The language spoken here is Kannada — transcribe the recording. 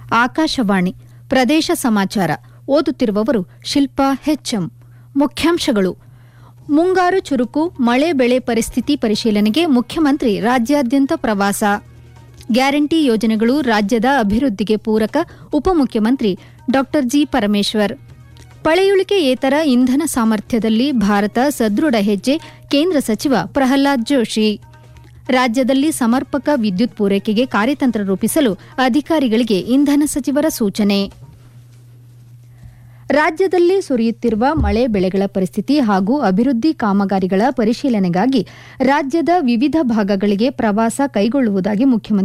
ಆಕಾಶವಾಣಿ ಪ್ರದೇಶ ಸಮಾಚಾರ ಓದುತ್ತಿರುವವರು ಶಿಲ್ಪಾ ಹೆಚ್ಎಂ ಮುಖ್ಯಾಂಶಗಳು ಮುಂಗಾರು ಚುರುಕು ಮಳೆ ಬೆಳೆ ಪರಿಸ್ಥಿತಿ ಪರಿಶೀಲನೆಗೆ ಮುಖ್ಯಮಂತ್ರಿ ರಾಜ್ಯಾದ್ಯಂತ ಪ್ರವಾಸ ಗ್ಯಾರಂಟಿ ಯೋಜನೆಗಳು ರಾಜ್ಯದ ಅಭಿವೃದ್ಧಿಗೆ ಪೂರಕ ಉಪಮುಖ್ಯಮಂತ್ರಿ ಡಾ ಜಿ ಪರಮೇಶ್ವರ್ ಪಳೆಯುಳಿಕೆಯೇತರ ಇಂಧನ ಸಾಮರ್ಥ್ಯದಲ್ಲಿ ಭಾರತ ಸದೃಢ ಹೆಜ್ಜೆ ಕೇಂದ್ರ ಸಚಿವ ಪ್ರಹ್ಲಾದ್ ಜೋಶಿ ರಾಜ್ಯದಲ್ಲಿ ಸಮರ್ಪಕ ವಿದ್ಯುತ್ ಪೂರೈಕೆಗೆ ಕಾರ್ಯತಂತ್ರ ರೂಪಿಸಲು ಅಧಿಕಾರಿಗಳಿಗೆ ಇಂಧನ ಸಚಿವರ ಸೂಚನೆ ರಾಜ್ಯದಲ್ಲಿ ಸುರಿಯುತ್ತಿರುವ ಮಳೆ ಬೆಳೆಗಳ ಪರಿಸ್ಥಿತಿ ಹಾಗೂ ಅಭಿವೃದ್ಧಿ ಕಾಮಗಾರಿಗಳ ಪರಿಶೀಲನೆಗಾಗಿ ರಾಜ್ಯದ ವಿವಿಧ ಭಾಗಗಳಿಗೆ ಪ್ರವಾಸ ಕೈಗೊಳ್ಳುವುದಾಗಿ ಮುಖ್ಯಮಂತ್ರಿ